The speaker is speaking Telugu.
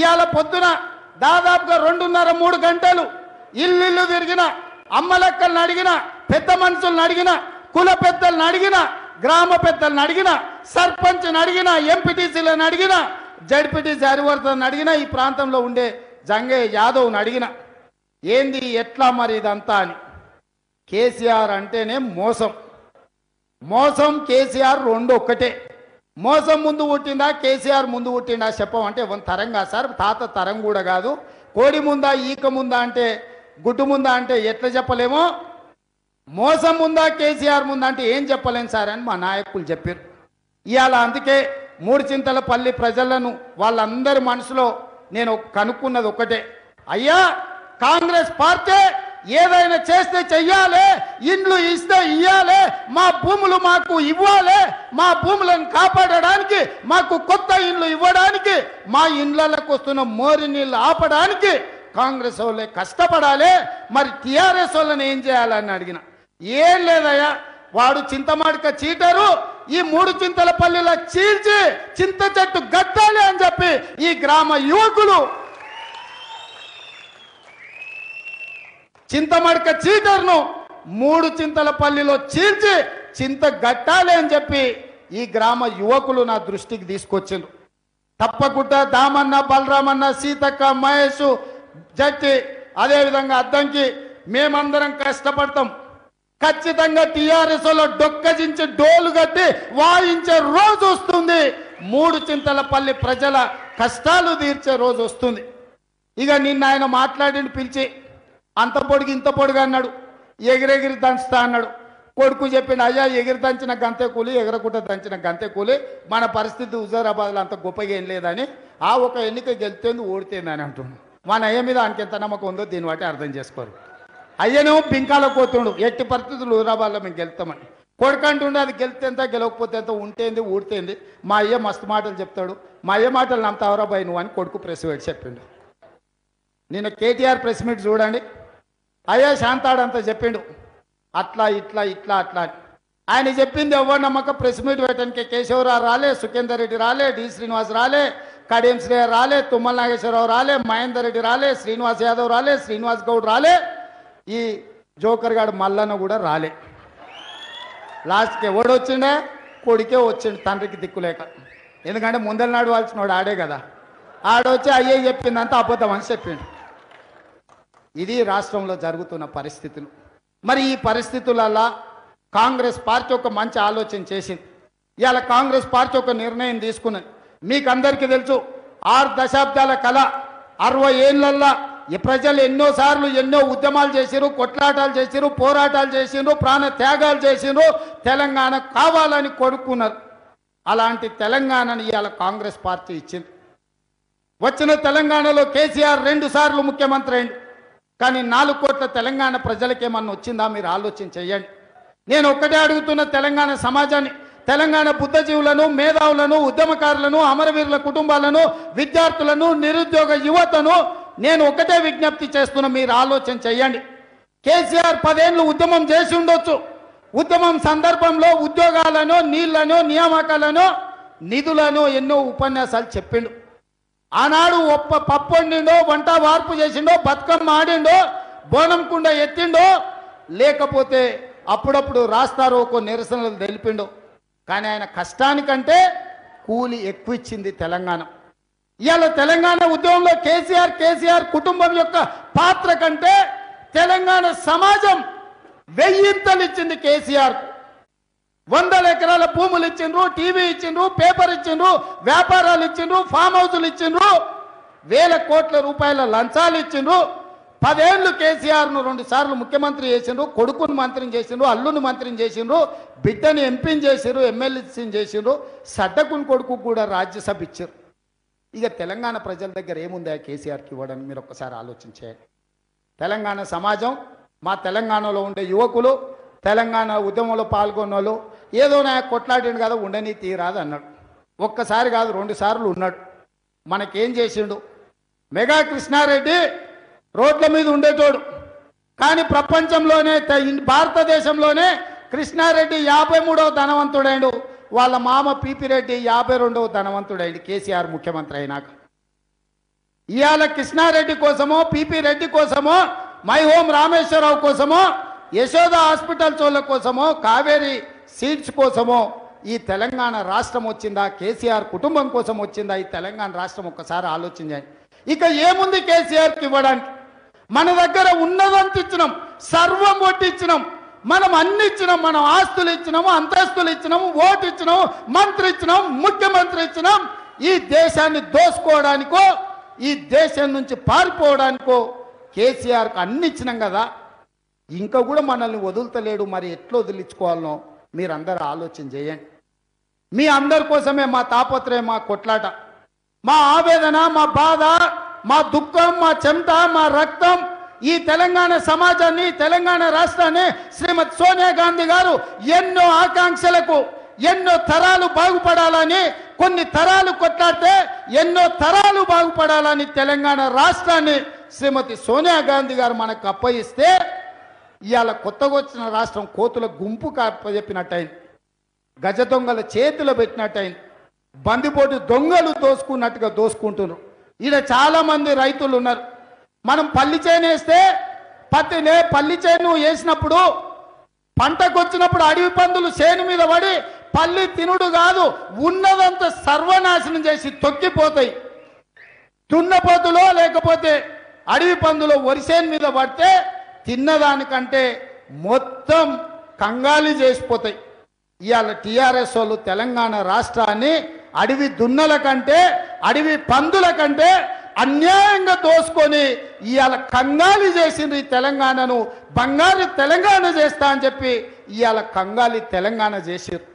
ఇవాళ పొద్దున దాదాపుగా రెండున్నర మూడు గంటలు ఇల్లు ఇల్లు తిరిగిన అమ్మలక్కలను అడిగిన పెద్ద మనుషులను అడిగిన కుల పెద్దలను అడిగిన గ్రామ పెద్దలను అడిగిన సర్పంచ్ని అడిగిన ఎంపీటీసీలను అడిగిన జడ్పీటీసీ హరివర్ధన్ అడిగిన ఈ ప్రాంతంలో ఉండే జంగయ్య యాదవ్ని అడిగిన ఏంది ఎట్లా మరి ఇదంతా అని కేసీఆర్ అంటేనే మోసం మోసం కేసీఆర్ రెండు ఒక్కటే మోసం ముందు పుట్టిందా కేసీఆర్ ముందు పుట్టిందా చెప్పమంటే వన్ తరం కాదు సార్ తాత తరం కూడా కాదు కోడి ముందా ఈక ముందా అంటే గుడ్డు ముందా అంటే ఎట్లా చెప్పలేమో మోసం ముందా కేసీఆర్ ముందా అంటే ఏం చెప్పలేం సార్ అని మా నాయకులు చెప్పారు ఇవాళ అందుకే మూడు చింతల పల్లి ప్రజలను వాళ్ళందరి మనసులో నేను కనుక్కున్నది ఒకటే అయ్యా కాంగ్రెస్ పార్టీ ఏదైనా చేస్తే చెయ్యాలి ఇండ్లు ఇస్తే ఇయ్యాలి మా భూములు మాకు ఇవ్వాలి మా భూములను కాపాడడానికి మాకు కొత్త ఇండ్లు ఇవ్వడానికి మా ఇండ్లకు వస్తున్న మోరి నీళ్ళు ఆపడానికి కాంగ్రెస్ వాళ్ళే కష్టపడాలి మరి టిఆర్ఎస్ వాళ్ళని ఏం చేయాలని అడిగిన ఏం లేదయ్యా వాడు చింతమాడిక చీటరు ఈ మూడు చింతల పల్లిలో చీల్చి చింత చెట్టు గట్టాలి అని చెప్పి ఈ గ్రామ యువకులు చింతమడక చీటర్ను మూడు చింతల పల్లిలో చీల్చి చింత గట్టాలి అని చెప్పి ఈ గ్రామ యువకులు నా దృష్టికి తీసుకొచ్చిండ్రు తప్పకుండా దామన్న బలరామన్న సీతక్క మహేష్ జట్టి అదేవిధంగా అద్దంకి మేమందరం కష్టపడతాం ఖచ్చితంగా టిఆర్ఎస్ లో డొక్కజించి డోలు కట్టి వాయించే రోజు వస్తుంది మూడు చింతల పల్లి ప్రజల కష్టాలు తీర్చే రోజు వస్తుంది ఇక నిన్న ఆయన మాట్లాడి పిలిచి అంత పొడుగు ఇంత పొడుగు అన్నాడు ఎగిరెగిరి దంచుతా అన్నాడు కొడుకు చెప్పిండు అయ్యా ఎగిరి దంచిన గంతే కూలి ఎగరకుండా దంచిన గంతే కూలి మన పరిస్థితి హుజారాబాద్లో అంత గొప్పగా ఏం లేదని ఆ ఒక ఎన్నిక గెలితేంది ఓడితేంది అని అంటుండు మన అయ్య మీద ఆయనకి ఎంత నమ్మకం ఉందో దీన్ని బట్టి అర్థం చేసుకోరు అయ్యనేమో పింకాల పోతుండు ఎట్టి పరిస్థితులు హుజారాబాద్లో మేము గెలుస్తామని కొడుకు అంటుండే అది గెలితే ఎంత గెలవకపోతే ఎంత ఉంటేంది ఊడితేంది మా అయ్య మస్తు మాటలు చెప్తాడు మా అయ్య మాటలు నమ్ముతావరా బాయ్ నువ్వు అని కొడుకు ప్రెస్ పెట్టి చెప్పిండు నిన్న కేటీఆర్ ప్రెస్ మీట్ చూడండి అయ్యా శాంతాడంతా చెప్పిండు అట్లా ఇట్లా ఇట్లా అట్లా అని ఆయన చెప్పింది ఎవరు నమ్మక ప్రెస్ మీట్ పెట్టడానికి కేశవరావు రాలే సుఖేందర్ రెడ్డి రాలే డి శ్రీనివాస్ రాలే కడియం శ్రేయ రాలే తుమ్మల నాగేశ్వరరావు రాలే మహేందర్ రెడ్డి రాలే శ్రీనివాస్ యాదవ్ రాలే శ్రీనివాస్ గౌడ్ రాలే ఈ జోకర్ గాడు మల్లన్న కూడా రాలే లాస్ట్కి ఎవడు వచ్చిండే కొడుకే వచ్చిండు తండ్రికి దిక్కులేక ఎందుకంటే ముందర నాడు వాడు ఆడే కదా ఆడొచ్చి అయ్యే చెప్పిందంతా అబద్ధం అని చెప్పిండు ఇది రాష్ట్రంలో జరుగుతున్న పరిస్థితులు మరి ఈ పరిస్థితులలో కాంగ్రెస్ పార్టీ ఒక మంచి ఆలోచన చేసింది ఇవాళ కాంగ్రెస్ పార్టీ ఒక నిర్ణయం తీసుకున్నది మీకు అందరికీ తెలుసు ఆరు దశాబ్దాల కళ అరవై ఏళ్ళల్లో ఈ ప్రజలు ఎన్నోసార్లు ఎన్నో ఉద్యమాలు చేసిరు కొట్లాటాలు చేసిరు పోరాటాలు చేసిండ్రు ప్రాణ త్యాగాలు చేసిండ్రు తెలంగాణ కావాలని కొడుకున్నారు అలాంటి తెలంగాణని ఇవాళ కాంగ్రెస్ పార్టీ ఇచ్చింది వచ్చిన తెలంగాణలో కేసీఆర్ రెండు సార్లు ముఖ్యమంత్రి అయింది కానీ నాలుగు కోట్ల తెలంగాణ ప్రజలకేమన్నా వచ్చిందా మీరు ఆలోచన చేయండి నేను ఒక్కటే అడుగుతున్న తెలంగాణ సమాజాన్ని తెలంగాణ బుద్ధజీవులను మేధావులను ఉద్యమకారులను అమరవీరుల కుటుంబాలను విద్యార్థులను నిరుద్యోగ యువతను నేను ఒకటే విజ్ఞప్తి చేస్తున్న మీరు ఆలోచన చేయండి కేసీఆర్ పదేళ్ళు ఉద్యమం చేసి ఉండొచ్చు ఉద్యమం సందర్భంలో ఉద్యోగాలను నీళ్లను నియామకాలను నిధులను ఎన్నో ఉపన్యాసాలు చెప్పిండు ఆనాడు ఒప్ప పప్పు వండిండో వంట వార్పు చేసిండో బతుకమ్మ ఆడిండో బోనం కుండ ఎత్తిండో లేకపోతే అప్పుడప్పుడు రాస్తారు ఒక నిరసనలు తెలిపిండో కానీ ఆయన కష్టానికంటే కూలి ఎక్కువ ఇచ్చింది తెలంగాణ ఇవాళ తెలంగాణ ఉద్యమంలో కేసీఆర్ కేసీఆర్ కుటుంబం యొక్క పాత్ర కంటే తెలంగాణ సమాజం వెయ్యింతలు ఇచ్చింది కేసీఆర్ వందల ఎకరాల భూములు ఇచ్చిండ్రు టీవీ ఇచ్చిండ్రు పేపర్ ఇచ్చిండ్రు వ్యాపారాలు ఇచ్చిండ్రు ఫామ్ హౌసులు ఇచ్చిండ్రు వేల కోట్ల రూపాయల లంచాలు ఇచ్చిండ్రు పదేళ్లు కేసీఆర్ను రెండు సార్లు ముఖ్యమంత్రి చేసిండ్రు కొడుకుని మంత్రిని చేసిండ్రు అల్లుని మంత్రిని చేసిండ్రు బిడ్డని ఎంపీని చేసిండ్రు ఎమ్మెల్యేని చేసిండ్రు సడ్డకుని కొడుకు కూడా రాజ్యసభ ఇచ్చారు ఇక తెలంగాణ ప్రజల దగ్గర ఏముంది ఆ కేసీఆర్కి ఇవ్వడానికి మీరు ఒక్కసారి ఆలోచించేయండి తెలంగాణ సమాజం మా తెలంగాణలో ఉండే యువకులు తెలంగాణ ఉద్యమంలో పాల్గొన్న వాళ్ళు ఏదో నా కొట్లాడిండు కదా ఉండని తీరాదు అన్నాడు ఒక్కసారి కాదు రెండు సార్లు ఉన్నాడు మనకేం చేసిండు మెగా కృష్ణారెడ్డి రోడ్ల మీద ఉండేటోడు కానీ ప్రపంచంలోనే త- ఇన్- భారతదేశంలోనే కృష్ణారెడ్డి యాభై మూడవ ధనవంతుడైండు వాళ్ళ మామ పీపీ రెడ్డి యాభై రెండవ ధనవంతుడైండు కేసీఆర్ ముఖ్యమంత్రి అయినాక ఇవాళ కృష్ణారెడ్డి కోసమో పిపి రెడ్డి కోసమో మై హోమ్ రామేశ్వరరావు కోసమో యశోద హాస్పిటల్ చోళ్ళ కోసమో కావేరి సీట్స్ కోసమో ఈ తెలంగాణ రాష్ట్రం వచ్చిందా కేసీఆర్ కుటుంబం కోసం వచ్చిందా ఈ తెలంగాణ రాష్ట్రం ఒక్కసారి ఆలోచించండి ఇక ఏముంది కేసీఆర్కి ఇవ్వడానికి మన దగ్గర ఉన్నదంత ఇచ్చినాం సర్వం కొట్టిచ్చినాం మనం అన్ని ఇచ్చినాం మనం ఆస్తులు ఇచ్చినాము అంతస్తులు ఇచ్చినాము ఓటు ఇచ్చినాము మంత్రి ఇచ్చినాం ముఖ్యమంత్రి ఇచ్చినాం ఈ దేశాన్ని దోసుకోవడానికో ఈ దేశం నుంచి పారిపోవడానికో కేసీఆర్కి అన్ని ఇచ్చినాం కదా ఇంకా కూడా మనల్ని వదులుతలేడు మరి ఎట్లా వదిలించుకోవాలనో మీరందరూ ఆలోచన చేయండి మీ అందరి కోసమే మా తాపత్రయం మా కొట్లాట మా ఆవేదన మా బాధ మా దుఃఖం మా చెమట మా రక్తం ఈ తెలంగాణ సమాజాన్ని తెలంగాణ రాష్ట్రాన్ని శ్రీమతి సోనియా గాంధీ గారు ఎన్నో ఆకాంక్షలకు ఎన్నో తరాలు బాగుపడాలని కొన్ని తరాలు కొట్లాడితే ఎన్నో తరాలు బాగుపడాలని తెలంగాణ రాష్ట్రాన్ని శ్రీమతి సోనియా గాంధీ గారు మనకు అప్పగిస్తే ఇవాళ కొత్తగా వచ్చిన రాష్ట్రం కోతుల గుంపు చెప్పినట్టయింది గజ దొంగల చేతిలో పెట్టినట్టయింది బందిపోటు దొంగలు దోసుకున్నట్టుగా దోసుకుంటున్నారు ఈడ చాలా మంది రైతులు ఉన్నారు మనం పల్లి చేను వేస్తే పత్తినే పల్లి చేను వేసినప్పుడు పంటకు వచ్చినప్పుడు అడవి పందులు చేను మీద పడి పల్లి తినుడు కాదు ఉన్నదంతా సర్వనాశనం చేసి తొక్కిపోతాయి దున్నపోతులో లేకపోతే అడవి పందులో వరిసేను మీద పడితే తిన్నదానికంటే మొత్తం కంగాలి చేసిపోతాయి ఇవాళ టీఆర్ఎస్ వాళ్ళు తెలంగాణ రాష్ట్రాన్ని అడవి దున్నల కంటే అడవి పందుల కంటే అన్యాయంగా దోసుకొని ఇవాళ కంగాలి చేసిండ్రు ఈ తెలంగాణను బంగారు తెలంగాణ చేస్తా అని చెప్పి ఇవాళ కంగాలి తెలంగాణ చేసిర్రు